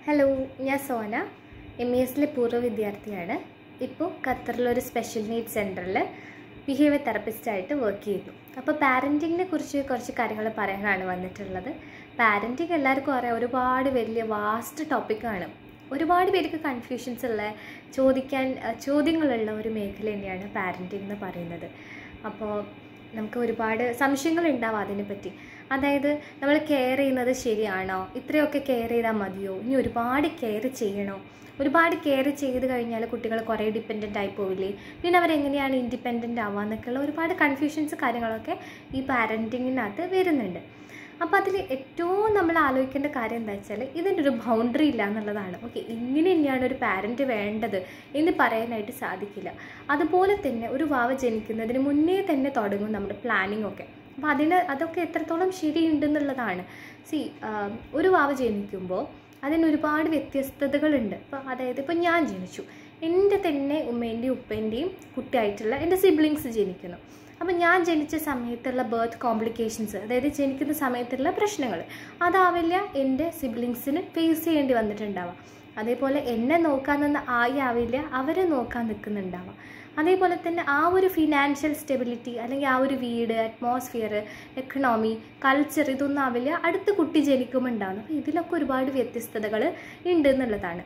hello ഞാൻ Sona M E എസിലെ പൂർവ്വ വിദ്യാർത്ഥിയാണ് ഇപ്പോൾ ഖത്തറിലൊരു സ്പെഷ്യൽ നീഡ് സെൻറ്ററിൽ ബിഹേവിയർ തെറപ്പിസ്റ്റായിട്ട് വർക്ക് ചെയ്യുന്നു അപ്പോൾ പാരൻറ്റിങ്ങിനെ കുറിച്ച് കുറച്ച് കാര്യങ്ങൾ പറയാനാണ് വന്നിട്ടുള്ളത് പാരൻറ്റിങ് എല്ലാവർക്കും അറിയാം ഒരുപാട് വലിയ വാസ്റ്റ് ടോപ്പിക്കാണ് ഒരുപാട് പേർക്ക് കൺഫ്യൂഷൻസ് ഉള്ള ചോദിക്കാൻ അഹ് ചോദ്യങ്ങളുള്ള ഒരു മേഖല തന്നെയാണ് പാരൻറ്റിംഗ് എന്ന് പറയുന്നത് അപ്പോൾ നമുക്ക് ഒരുപാട് സംശയങ്ങൾ ഉണ്ടാവും അതിനെപ്പറ്റി അതായത് നമ്മൾ കെയർ ചെയ്യുന്നത് ശരിയാണോ ഇത്രയൊക്കെ കെയർ ചെയ്താൽ മതിയോ ഇനി ഒരുപാട് കെയർ ചെയ്യണോ ഒരുപാട് കെയർ ചെയ്ത് കഴിഞ്ഞാൽ കുട്ടികൾ കുറേ ഡിപ്പെൻഡൻ്റ് ആയി പോവില്ലേ പിന്നെ അവരെങ്ങനെയാണ് ഇൻഡിപെൻഡൻ്റ് ആവുക എന്നൊക്കെയുള്ള ഒരുപാട് കൺഫ്യൂഷൻസ് കാര്യങ്ങളൊക്കെ ഈ പാരൻറ്റിങ്ങിനകത്ത് വരുന്നുണ്ട് അപ്പോൾ അതിൽ ഏറ്റവും നമ്മൾ ആലോചിക്കേണ്ട കാര്യം എന്താ വെച്ചാൽ ഇതിൻ്റെ ഒരു ബൗണ്ടറി ഇല്ല എന്നുള്ളതാണ് ഓക്കെ ഇങ്ങനെ തന്നെയാണ് ഒരു പാരൻറ്റ് വേണ്ടത് എന്ന് പറയാനായിട്ട് സാധിക്കില്ല അതുപോലെ തന്നെ ഒരു വാവ ജനിക്കുന്നതിന് മുന്നേ തന്നെ തുടങ്ങും നമ്മുടെ പ്ലാനിങ് ഒക്കെ അപ്പോൾ അതിന് അതൊക്കെ എത്രത്തോളം ശരിയുണ്ടെന്നുള്ളതാണ് സി ഒരു വാവ ജനിക്കുമ്പോൾ അതിന് ഒരുപാട് വ്യത്യസ്തതകളുണ്ട് ഇപ്പോൾ അതായത് ഇപ്പോൾ ഞാൻ ജനിച്ചു എൻ്റെ തന്നെ ഉമ്മേൻ്റെയും ഉപ്പേൻ്റെയും കുട്ടിയായിട്ടുള്ള എൻ്റെ സിബ്ലിങ്സ് ജനിക്കുന്നു അപ്പം ഞാൻ ജനിച്ച സമയത്തുള്ള ബർത്ത് കോംപ്ലിക്കേഷൻസ് അതായത് ജനിക്കുന്ന സമയത്തുള്ള പ്രശ്നങ്ങൾ അതാവില്ല എൻ്റെ സിബ്ലിങ്സിന് ഫേസ് ചെയ്യേണ്ടി വന്നിട്ടുണ്ടാവാം അതേപോലെ എന്നെ നോക്കാൻ നിന്ന ആയി ആവില്ല അവരെ നോക്കാൻ നിൽക്കുന്നുണ്ടാവാം അതേപോലെ തന്നെ ആ ഒരു ഫിനാൻഷ്യൽ സ്റ്റെബിലിറ്റി അല്ലെങ്കിൽ ആ ഒരു വീട് അറ്റ്മോസ്ഫിയർ എക്കണോമി കൾച്ചർ ഇതൊന്നും ആവില്ല അടുത്ത കുട്ടി ജനിക്കുമ്പോൾ ഉണ്ടാവുന്നു അപ്പോൾ ഇതിലൊക്കെ ഒരുപാട് വ്യത്യസ്തതകൾ ഉണ്ട് എന്നുള്ളതാണ്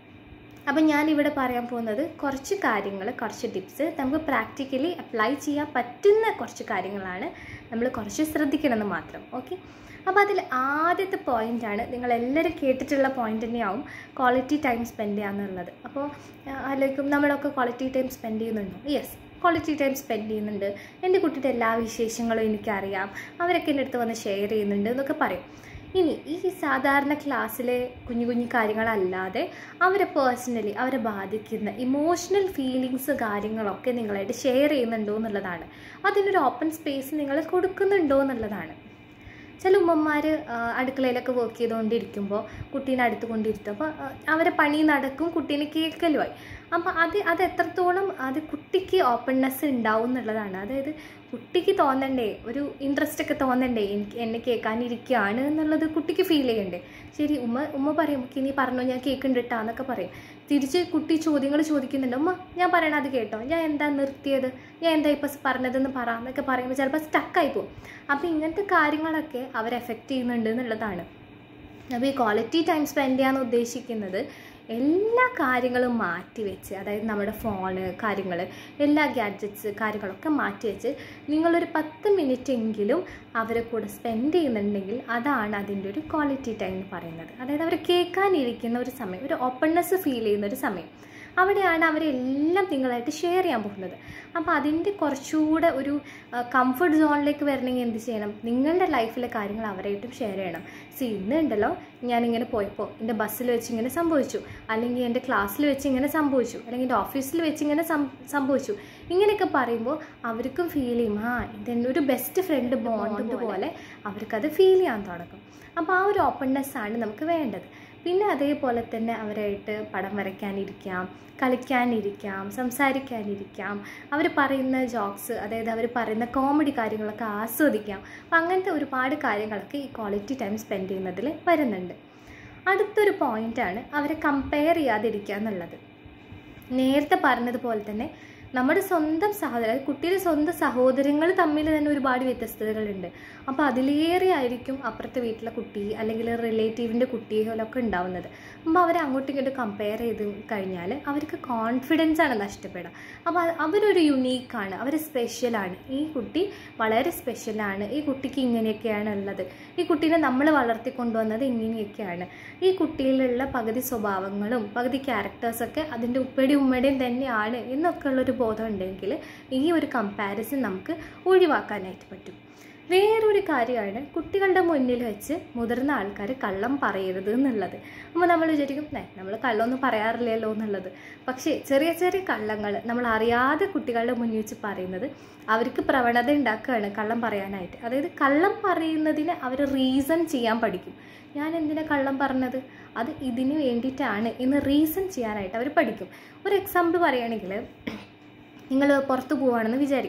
അപ്പം ഞാനിവിടെ പറയാൻ പോകുന്നത് കുറച്ച് കാര്യങ്ങൾ കുറച്ച് ടിപ്സ് നമുക്ക് പ്രാക്ടിക്കലി അപ്ലൈ ചെയ്യാൻ പറ്റുന്ന കുറച്ച് കാര്യങ്ങളാണ് നമ്മൾ കുറച്ച് ശ്രദ്ധിക്കണമെന്ന് മാത്രം ഓക്കെ അപ്പോൾ അതിൽ ആദ്യത്തെ പോയിൻ്റാണ് നിങ്ങളെല്ലാവരും കേട്ടിട്ടുള്ള പോയിൻ്റ് തന്നെയാവും ക്വാളിറ്റി ടൈം സ്പെൻഡ് ചെയ്യാന്നുള്ളത് അപ്പോൾ ആലോചിക്കും നമ്മളൊക്കെ ക്വാളിറ്റി ടൈം സ്പെൻഡ് ചെയ്യുന്നുണ്ടോ യെസ് ക്വാളിറ്റി ടൈം സ്പെൻഡ് ചെയ്യുന്നുണ്ട് എൻ്റെ കുട്ടിയുടെ എല്ലാ വിശേഷങ്ങളും എനിക്കറിയാം അവരൊക്കെ എൻ്റെ അടുത്ത് വന്ന് ഷെയർ ചെയ്യുന്നുണ്ട് എന്നൊക്കെ പറയും ഇനി ഈ സാധാരണ ക്ലാസ്സിലെ കുഞ്ഞു കുഞ്ഞു കാര്യങ്ങളല്ലാതെ അവരെ പേഴ്സണലി അവരെ ബാധിക്കുന്ന ഇമോഷണൽ ഫീലിങ്സ് കാര്യങ്ങളൊക്കെ നിങ്ങളായിട്ട് ഷെയർ ചെയ്യുന്നുണ്ടോ എന്നുള്ളതാണ് അതിനൊരു ഓപ്പൺ സ്പേസ് നിങ്ങൾ കൊടുക്കുന്നുണ്ടോ എന്നുള്ളതാണ് ചില ഉമ്മമാർ അടുക്കളയിലൊക്കെ വർക്ക് ചെയ്തുകൊണ്ടിരിക്കുമ്പോൾ കുട്ടീനെ അടുത്ത് കൊണ്ടിരുത്തും അപ്പോൾ അവരെ പണി നടക്കും കുട്ടീനെ കേൾക്കലുമായി അപ്പോൾ അത് അത് എത്രത്തോളം അത് കുട്ടിക്ക് ഓപ്പൺനെസ് ഉണ്ടാവും എന്നുള്ളതാണ് അതായത് കുട്ടിക്ക് തോന്നണ്ടേ ഒരു ഇൻട്രസ്റ്റ് ഒക്കെ തോന്നണ്ടേ എനിക്ക് എന്നെ കേൾക്കാനിരിക്കുകയാണ് എന്നുള്ളത് കുട്ടിക്ക് ഫീൽ ചെയ്യണ്ടേ ശരി ഉമ്മ ഉമ്മ പറയും "ഓക്കേ, നീ പറഞ്ഞോ ഞാൻ കേൾക്കുന്നുണ്ട് എന്നൊക്കെ പറയും തിരിച്ച് കുട്ടി ചോദ്യങ്ങൾ ചോദിക്കുന്നുണ്ട് ഉമ്മ ഞാൻ പറയണത് കേട്ടോ ഞാൻ എന്താ നിർത്തിയത് ഞാൻ എന്താ ഇപ്പം പറഞ്ഞതെന്ന് പറ എന്നൊക്കെ പറയുമ്പോൾ ചിലപ്പോൾ സ്റ്റക്കായി പോകും അപ്പോൾ ഇങ്ങനത്തെ കാര്യങ്ങളൊക്കെ അവരെ എഫക്റ്റ് ചെയ്യുന്നുണ്ട് എന്നുള്ളതാണ് അപ്പോൾ ഈ ക്വാളിറ്റി ടൈം സ്പെൻഡ് ചെയ്യാന്ന് ഉദ്ദേശിക്കുന്നത് എല്ലാ കാര്യങ്ങളും മാറ്റി വെച്ച് അതായത് നമ്മുടെ ഫോണ് കാര്യങ്ങൾ എല്ലാ ഗാഡ്ജറ്റ്സ് കാര്യങ്ങളൊക്കെ മാറ്റി വെച്ച് നിങ്ങളൊരു പത്ത് മിനിറ്റ് എങ്കിലും അവരെ കൂടെ സ്പെൻഡ് ചെയ്യുന്നുണ്ടെങ്കിൽ അതാണ് അതിൻ്റെ ഒരു ക്വാളിറ്റി ടൈം എന്ന് പറയുന്നത് അതായത് അവർ കേൾക്കാനിരിക്കുന്ന ഒരു സമയം ഒരു ഓപ്പൺനെസ് ഫീൽ ചെയ്യുന്ന ഒരു സമയം അവിടെയാണ് അവരെല്ലാം നിങ്ങളായിട്ട് ഷെയർ ചെയ്യാൻ പോകുന്നത് അപ്പോൾ അതിൻ്റെ കുറച്ചുകൂടെ ഒരു കംഫർട്ട് സോണിലേക്ക് വരണമെങ്കിൽ എന്ത് ചെയ്യണം നിങ്ങളുടെ ലൈഫിലെ കാര്യങ്ങൾ അവരായിട്ടും ഷെയർ ചെയ്യണം സി ഇന്ന് ഉണ്ടല്ലോ ഞാനിങ്ങനെ പോയപ്പോൾ എൻ്റെ ബസ്സിൽ വെച്ച് ഇങ്ങനെ സംഭവിച്ചു അല്ലെങ്കിൽ എൻ്റെ ക്ലാസ്സിൽ വെച്ച് ഇങ്ങനെ സംഭവിച്ചു അല്ലെങ്കിൽ എൻ്റെ ഓഫീസിൽ വെച്ച് ഇങ്ങനെ സം- സംഭവിച്ചു ഇങ്ങനെയൊക്കെ പറയുമ്പോൾ അവർക്കും ഫീൽ ചെയ്യും ആ ഇതെൻ്റെ ഒരു ബെസ്റ്റ് ഫ്രണ്ട് ബോണ്ട് പോലെ അവർക്കത് ഫീൽ ചെയ്യാൻ തുടങ്ങും അപ്പോൾ ആ ഒരു ഓപ്പൺനെസ് ആണ് നമുക്ക് വേണ്ടത് പിന്നെ അതേപോലെ തന്നെ അവരായിട്ട് പടം വരയ്ക്കാനിരിക്കാം കളിക്കാനിരിക്കാം സംസാരിക്കാനിരിക്കാം അവർ പറയുന്ന ജോക്സ് അതായത് അവർ പറയുന്ന കോമഡി കാര്യങ്ങളൊക്കെ ആസ്വദിക്കാം അപ്പം അങ്ങനത്തെ ഒരുപാട് കാര്യങ്ങളൊക്കെ ഈ ക്വാളിറ്റി ടൈം സ്പെൻഡ് ചെയ്യുന്നതിൽ വരുന്നുണ്ട് അടുത്തൊരു പോയിൻ്റാണ് അവരെ കമ്പയർ ചെയ്യാതിരിക്കുക എന്നുള്ളത് നേരത്തെ പറഞ്ഞതുപോലെ തന്നെ നമ്മുടെ സ്വന്തം സഹോദരൻ അതായത് കുട്ടിയുടെ സ്വന്തം സഹോദരങ്ങൾ തമ്മിൽ തന്നെ ഒരുപാട് വ്യത്യസ്തതകളുണ്ട് അപ്പോൾ അതിലേറെ ആയിരിക്കും അപ്പുറത്തെ വീട്ടിലെ കുട്ടി അല്ലെങ്കിൽ റിലേറ്റീവിൻ്റെ കുട്ടികളൊക്കെ ഉണ്ടാവുന്നത് അപ്പോൾ അവരെ അങ്ങോട്ടും ഇങ്ങോട്ടും കമ്പയർ ചെയ്ത് കഴിഞ്ഞാൽ അവർക്ക് കോൺഫിഡൻസ് ആണ് നഷ്ടപ്പെടുക അപ്പോൾ അത് അവരൊരു യുണീക്കാണ് അവർ സ്പെഷ്യലാണ് ഈ കുട്ടി വളരെ സ്പെഷ്യലാണ് ഈ കുട്ടിക്ക് ഇങ്ങനെയൊക്കെയാണ് ഉള്ളത് ഈ കുട്ടീനെ നമ്മൾ വളർത്തിക്കൊണ്ടുവന്നത് ഇങ്ങനെയൊക്കെയാണ് ഈ കുട്ടിയിലുള്ള പകുതി സ്വഭാവങ്ങളും പകുതി ക്യാരക്ടേഴ്സൊക്കെ അതിൻ്റെ ഉപ്പയുടെയും ഉമ്മയുടെയും തന്നെയാണ് എന്നൊക്കെ ഉള്ളൊരു ബോധം ഉണ്ടെങ്കിൽ ഈ ഒരു കമ്പാരിസൺ നമുക്ക് ഒഴിവാക്കാനായിട്ട് പറ്റും വേറൊരു കാര്യമാണ് കുട്ടികളുടെ മുന്നിൽ വെച്ച് മുതിർന്ന ആൾക്കാർ കള്ളം പറയരുത് എന്നുള്ളത് അപ്പോൾ നമ്മൾ വിചാരിക്കും "നേ, നമ്മൾ കള്ളമൊന്നും പറയാറില്ലല്ലോ എന്നുള്ളത് പക്ഷേ ചെറിയ ചെറിയ കള്ളങ്ങൾ നമ്മൾ അറിയാതെ കുട്ടികളുടെ മുന്നിൽ വെച്ച് പറയുന്നത് അവർക്ക് പ്രവണത ഉണ്ടാക്കുകയാണ് കള്ളം പറയാനായിട്ട് അതായത് കള്ളം പറയുന്നതിന് അവർ റീസൺ ചെയ്യാൻ പഠിക്കും ഞാൻ എന്തിനാ കള്ളം പറഞ്ഞത് അത് ഇതിന് വേണ്ടിയിട്ടാണ് എന്ന് റീസൺ ചെയ്യാനായിട്ട് അവർ പഠിക്കും ഒരു എക്സാമ്പിൾ പറയുകയാണെങ്കിൽ നിങ്ങൾ പുറത്ത് പോവുകയാണെന്ന് വിചാരിക്കാം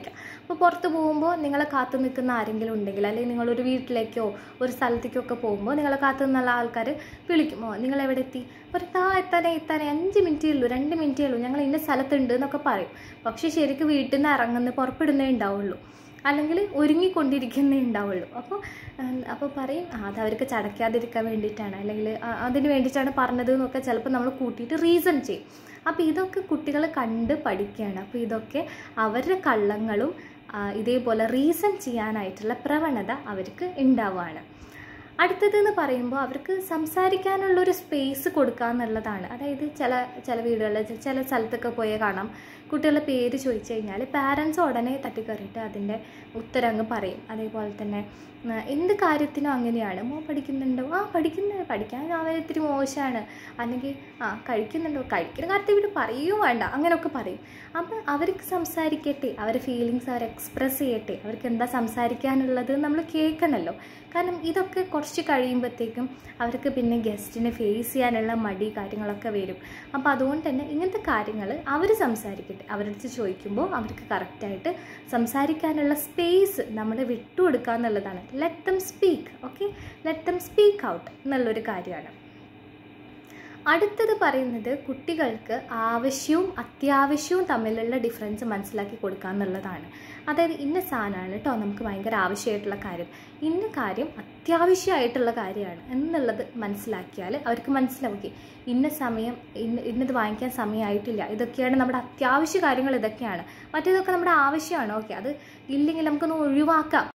ഇപ്പോൾ പുറത്ത് പോകുമ്പോൾ നിങ്ങളെ കാത്തു നിൽക്കുന്ന ആരെങ്കിലും ഉണ്ടെങ്കിൽ അല്ലെങ്കിൽ നിങ്ങളൊരു വീട്ടിലേക്കോ ഒരു സ്ഥലത്തേക്കോ ഒക്കെ പോകുമ്പോൾ നിങ്ങളെ കാത്തു നിന്നുള്ള ആൾക്കാർ വിളിക്കുമോ നിങ്ങൾ എവിടെ എത്തി ഒരു താ എത്താനേ എത്താനേ അഞ്ച് മിനിറ്റേ ഉള്ളൂ രണ്ട് മിനിറ്റേ ഉള്ളൂ ഞങ്ങൾ ഇന്ന സ്ഥലത്തുണ്ട് എന്നൊക്കെ പറയും പക്ഷേ ശരിക്കും വീട്ടിൽ നിന്ന് ഇറങ്ങുന്ന പുറപ്പെടുന്നേ ഉണ്ടാവുള്ളൂ അല്ലെങ്കിൽ ഒരുങ്ങിക്കൊണ്ടിരിക്കുന്നേ ഉണ്ടാവുള്ളൂ അപ്പോൾ അപ്പോൾ പറയും "ആ, അത് അവർക്ക് ചടയ്ക്കാതിരിക്കാൻ വേണ്ടിയിട്ടാണ് അല്ലെങ്കിൽ "ആ, അതിന് വേണ്ടിയിട്ടാണ് പറഞ്ഞത് എന്നൊക്കെ ചിലപ്പോൾ നമ്മൾ കൂട്ടിയിട്ട് റീസൺ ചെയ്യും അപ്പോൾ ഇതൊക്കെ കുട്ടികൾ കണ്ട് പഠിക്കുകയാണ് അപ്പോൾ ഇതൊക്കെ അവരുടെ കള്ളങ്ങളും ആ, ഇതേപോലെ റീസൺ ചെയ്യാനായിട്ടുള്ള പ്രവണത അവർക്ക് ഉണ്ടാവുകയാണ് അടുത്തതെന്ന് പറയുമ്പോൾ അവർക്ക് സംസാരിക്കാനുള്ളൊരു സ്പേസ് കൊടുക്കുക എന്നുള്ളതാണ് അതായത് ചില ചില വീടുകളിൽ ചെ- ചില സ്ഥലത്തൊക്കെ പോയാൽ കാണാം കുട്ടികളുടെ പേര് ചോദിച്ചു കഴിഞ്ഞാൽ പാരൻസ് ഉടനെ തട്ടിക്കയറിയിട്ട് അതിൻ്റെ ഉത്തരം അങ്ങ് പറയും അതേപോലെ തന്നെ ഉം, എന്ത് കാര്യത്തിനും അങ്ങനെയാണ് മോ പഠിക്കുന്നുണ്ടോ ആ പഠിക്കുന്നത് പഠിക്കാൻ അവൻ ഇത്തിരി മോശമാണ് അല്ലെങ്കിൽ ആ കഴിക്കുന്നുണ്ടോ കഴിക്കുന്ന കാര്യത്തിൽ ഇവിടെ പറയുകയും വേണ്ട അങ്ങനെയൊക്കെ പറയും അപ്പം അവർക്ക് സംസാരിക്കട്ടെ അവരുടെ ഫീലിങ്സ് അവർ എക്സ്പ്രസ് ചെയ്യട്ടെ അവർക്ക് എന്താ സംസാരിക്കാനുള്ളത് നമ്മൾ കേൾക്കണമല്ലോ കാരണം ഇതൊക്കെ കുറച്ച് കഴിയുമ്പോഴത്തേക്കും അവർക്ക് പിന്നെ ഗസ്റ്റിനെ ഫേസ് ചെയ്യാനുള്ള മടി കാര്യങ്ങളൊക്കെ വരും അപ്പോൾ അതുകൊണ്ട് തന്നെ ഇങ്ങനത്തെ കാര്യങ്ങൾ അവർ സംസാരിക്കട്ടെ അവരുടെ അടുത്ത് ചോദിക്കുമ്പോൾ അവർക്ക് കറക്റ്റായിട്ട് സംസാരിക്കാനുള്ള സ്പേസ് നമ്മൾ വിട്ടുകൊടുക്കുക എന്നുള്ളതാണ് let them speak okay let them speak out എന്നുള്ളൊരു കാര്യമാണ് അടുത്തത് പറയുന്നത് കുട്ടികൾക്ക് ആവശ്യവും അത്യാവശ്യവും തമ്മിലുള്ള ഡിഫറൻസ് മനസ്സിലാക്കി കൊടുക്കുക എന്നുള്ളതാണ് അതായത് ഇന്ന സാധനമാണ് കേട്ടോ നമുക്ക് ഭയങ്കര ആവശ്യമായിട്ടുള്ള കാര്യം ഇന്ന കാര്യം അത്യാവശ്യമായിട്ടുള്ള കാര്യമാണ് എന്നുള്ളത് മനസ്സിലാക്കിയാൽ അവർക്ക് മനസ്സിലാവുകയും ഇന്ന സമയം ഇന്ന ഇന്നത് വാങ്ങിക്കാൻ സമയമായിട്ടില്ല ഇതൊക്കെയാണ് നമ്മുടെ അത്യാവശ്യ കാര്യങ്ങൾ ഇതൊക്കെയാണ് മറ്റേതൊക്കെ നമ്മുടെ ആവശ്യമാണ് ഓക്കെ അത് ഇല്ലെങ്കിൽ നമുക്കൊന്ന് ഒഴിവാക്കാം